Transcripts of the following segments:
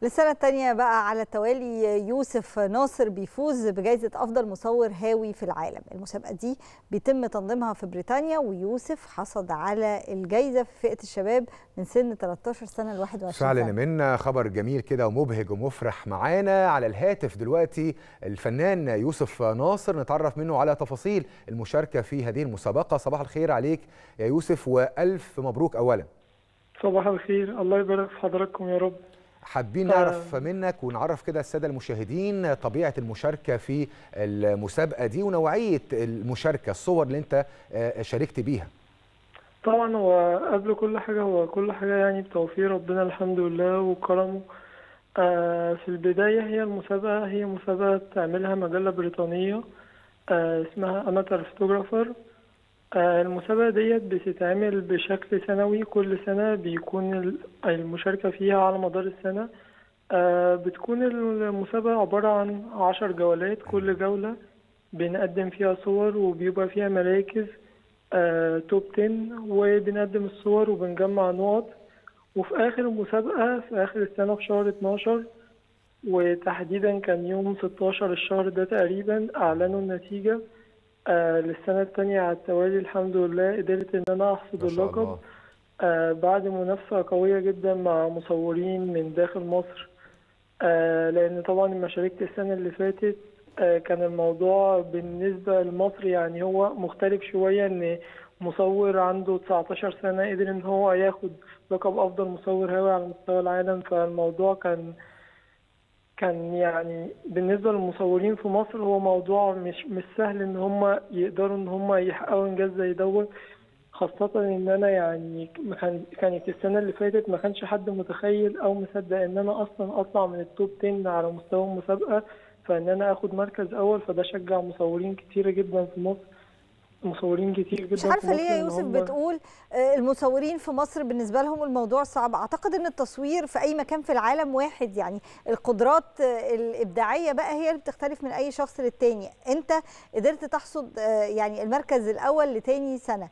للسنة الثانية بقى على التوالي يوسف ناصر بيفوز بجائزة أفضل مصور هاوي في العالم المسابقة دي بيتم تنظيمها في بريطانيا ويوسف حصد على الجائزة في فئة الشباب من سن 13 سنة ل 21 فعلا سنة منا خبر جميل كده ومبهج ومفرح معانا على الهاتف دلوقتي الفنان يوسف ناصر نتعرف منه على تفاصيل المشاركة في هذه المسابقة صباح الخير عليك يا يوسف وألف مبروك أولا صباح الخير الله يبارك في حضراتكم يا رب حابين نعرف منك ونعرف كده الساده المشاهدين طبيعه المشاركه في المسابقه دي ونوعيه المشاركه الصور اللي انت شاركت بيها طبعا هو قبل كل حاجة هو كل حاجة يعني بتوفيق ربنا الحمد لله وكرمه آه في البداية هي المسابقة هي مسابقة تعملها مجلة بريطانية آه اسمها أماتر فوتوغرافر آه المسابقة ديت بتتعمل بشكل سنوي كل سنة بيكون المشاركة فيها على مدار السنة آه بتكون المسابقة عبارة عن عشر جولات كل جولة بنقدم فيها صور وبيبقى فيها مراكز آه توب 10 وبنقدم الصور وبنجمع نقط وفي آخر المسابقة في آخر السنة في شهر 12 وتحديدا كان يوم 16 الشهر ده تقريبا أعلنوا النتيجة آه للسنة التانية على التوالي الحمد لله قدرت إن أنا أحصد اللقب آه بعد منافسة قوية جدا مع مصورين من داخل مصر آه لأن طبعا لما شاركت السنة اللي فاتت آه كان الموضوع بالنسبة لمصر يعني هو مختلف شوية إن مصور عنده 19 سنة قدر إن هو ياخد لقب أفضل مصور هاوي على مستوى العالم فالموضوع كان كان يعني بالنسبة للمصورين في مصر هو موضوع مش مش سهل ان هم يقدروا ان هم يحققوا انجاز زي دوت خاصة ان انا يعني كانت السنة اللي فاتت ما كانش حد متخيل او مصدق ان انا اصلا اطلع من التوب 10 على مستوى المسابقة فان انا اخد مركز اول فده شجع مصورين كتيرة جدا في مصر مصورين كتير جدا مش عارفه ليه يا يوسف بتقول المصورين في مصر بالنسبه لهم الموضوع صعب اعتقد ان التصوير في اي مكان في العالم واحد يعني القدرات الابداعيه بقى هي اللي بتختلف من اي شخص للتاني انت قدرت تحصد يعني المركز الاول لتاني سنه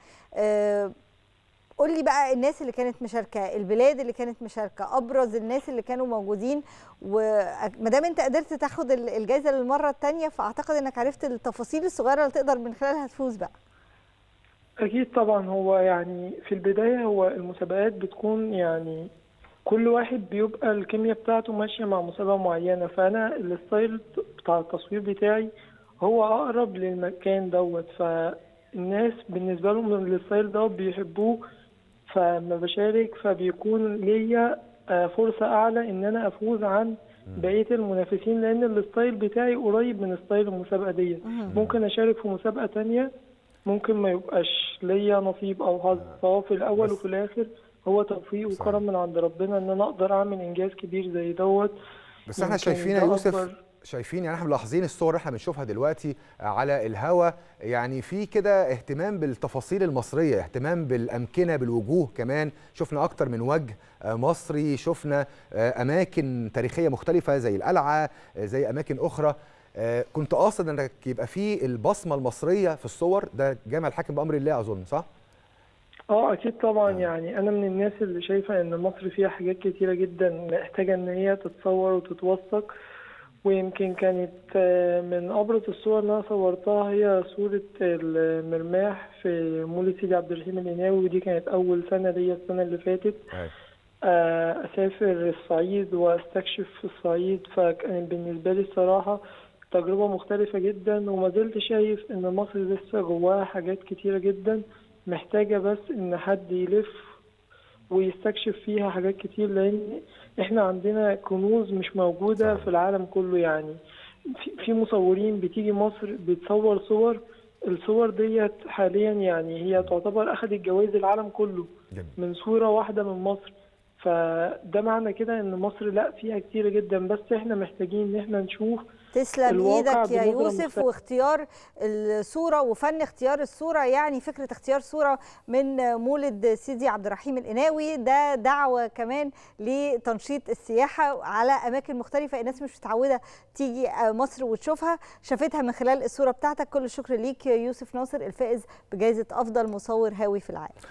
قول لي بقى الناس اللي كانت مشاركه البلاد اللي كانت مشاركه ابرز الناس اللي كانوا موجودين وما دام انت قدرت تاخد الجائزه للمره الثانيه فاعتقد انك عرفت التفاصيل الصغيره اللي تقدر من خلالها تفوز بقى اكيد طبعا هو يعني في البدايه هو المسابقات بتكون يعني كل واحد بيبقى الكيمياء بتاعته ماشيه مع مسابقه معينه فانا الستايل بتاع التصوير بتاعي هو اقرب للمكان دوت فالناس بالنسبه لهم الستايل دوت بيحبوه فلما بشارك فبيكون ليا فرصة أعلى إن أنا أفوز عن بقية المنافسين لأن الستايل بتاعي قريب من ستايل المسابقة دي ممكن أشارك في مسابقة تانية ممكن ما يبقاش ليا نصيب أو حظ فهو في الأول وفي الآخر هو توفيق وكرم من عند ربنا إن أنا أقدر أعمل إنجاز كبير زي دوت بس احنا شايفين يا يوسف شايفين يعني احنا ملاحظين الصور اللي احنا بنشوفها دلوقتي على الهوا يعني في كده اهتمام بالتفاصيل المصريه اهتمام بالامكنه بالوجوه كمان شفنا اكتر من وجه مصري شفنا اماكن تاريخيه مختلفه زي القلعه زي اماكن اخرى كنت قاصد انك يبقى في البصمه المصريه في الصور ده جامع الحاكم بامر الله اظن صح اه اكيد طبعا يعني انا من الناس اللي شايفه ان مصر فيها حاجات كتيره جدا محتاجه ان هي تتصور وتتوثق ويمكن كانت من أبرز الصور اللي أنا صورتها هي صورة المرماح في مولد سيدي عبد الرحيم القناوي ودي كانت أول سنة ليا السنة اللي فاتت أسافر الصعيد وأستكشف في الصعيد فكان بالنسبة لي الصراحة تجربة مختلفة جدا وما زلت شايف إن مصر لسه جواها حاجات كتيرة جدا محتاجة بس إن حد يلف ويستكشف فيها حاجات كتير لان احنا عندنا كنوز مش موجوده في العالم كله يعني في مصورين بتيجي مصر بتصور صور الصور ديت حاليا يعني هي تعتبر اخذت جوائز العالم كله من صوره واحده من مصر فده معنى كده ان مصر لا فيها كتير جدا بس احنا محتاجين ان احنا نشوف تسلم ايدك يا يوسف مختلف. واختيار الصوره وفن اختيار الصوره يعني فكره اختيار صوره من مولد سيدي عبد الرحيم القناوي ده دعوه كمان لتنشيط السياحه على اماكن مختلفه الناس مش متعوده تيجي مصر وتشوفها شافتها من خلال الصوره بتاعتك كل الشكر ليك يوسف ناصر الفائز بجائزه افضل مصور هاوي في العالم